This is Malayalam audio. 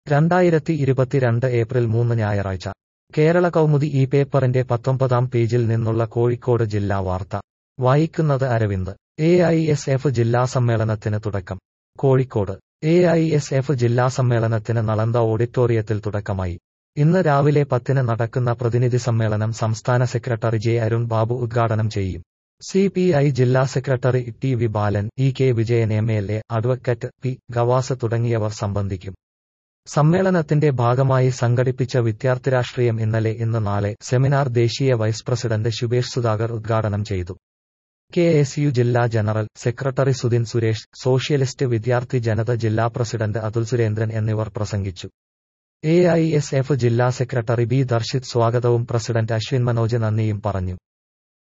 രണ്ടായിരത്തി ഇരുപത്തിരണ്ട് ഏപ്രിൽ മൂന്ന് ഞായറാഴ്ച കേരള കൗമുദി ഈ പേപ്പറിന്റെ പത്തൊമ്പതാം പേജിൽ നിന്നുള്ള കോഴിക്കോട് ജില്ലാ വാർത്ത വായിക്കുന്നത് Aravind A I S F ജില്ലാ സമ്മേളനത്തിന് തുടക്കം Kozhikode A I S F ജില്ലാ സമ്മേളനത്തിന് നളന്ദ ഓഡിറ്റോറിയത്തിൽ തുടക്കമായി ഇന്ന് രാവിലെ പത്തിന് നടക്കുന്ന പ്രതിനിധി സമ്മേളനം സംസ്ഥാന സെക്രട്ടറി ജെ അരുൺ ബാബു ഉദ്ഘാടനം ചെയ്യും സി പി ഐ ജില്ലാ secretary T V Balan E K Vijayan M L A advocate P Gavas തുടങ്ങിയവർ സംബന്ധിക്കും സമ്മേളനത്തിന്റെ ഭാഗമായി സംഘടിപ്പിച്ച വിദ്യാർത്ഥി രാഷ്ട്രീയം ഇന്നലെ ഇന്ന് നാളെ സെമിനാർ ദേശീയ വൈസ് പ്രസിഡന്റ് ശുഭേഷ് സുധാകർ ഉദ്ഘാടനം ചെയ്തു കെ എസ് യു ജില്ലാ general secretary Sudhin Suresh socialist Vidyarthi Janata ജില്ലാ പ്രസിഡന്റ് അതുൽ സുരേന്ദ്രൻ എന്നിവർ പ്രസംഗിച്ചു എ ഐ എസ് എഫ് ജില്ലാ സെക്രട്ടറി ബി ദർശിത് സ്വാഗതവും പ്രസിഡന്റ് അശ്വിൻ മനോജ് നന്ദിയും പറഞ്ഞു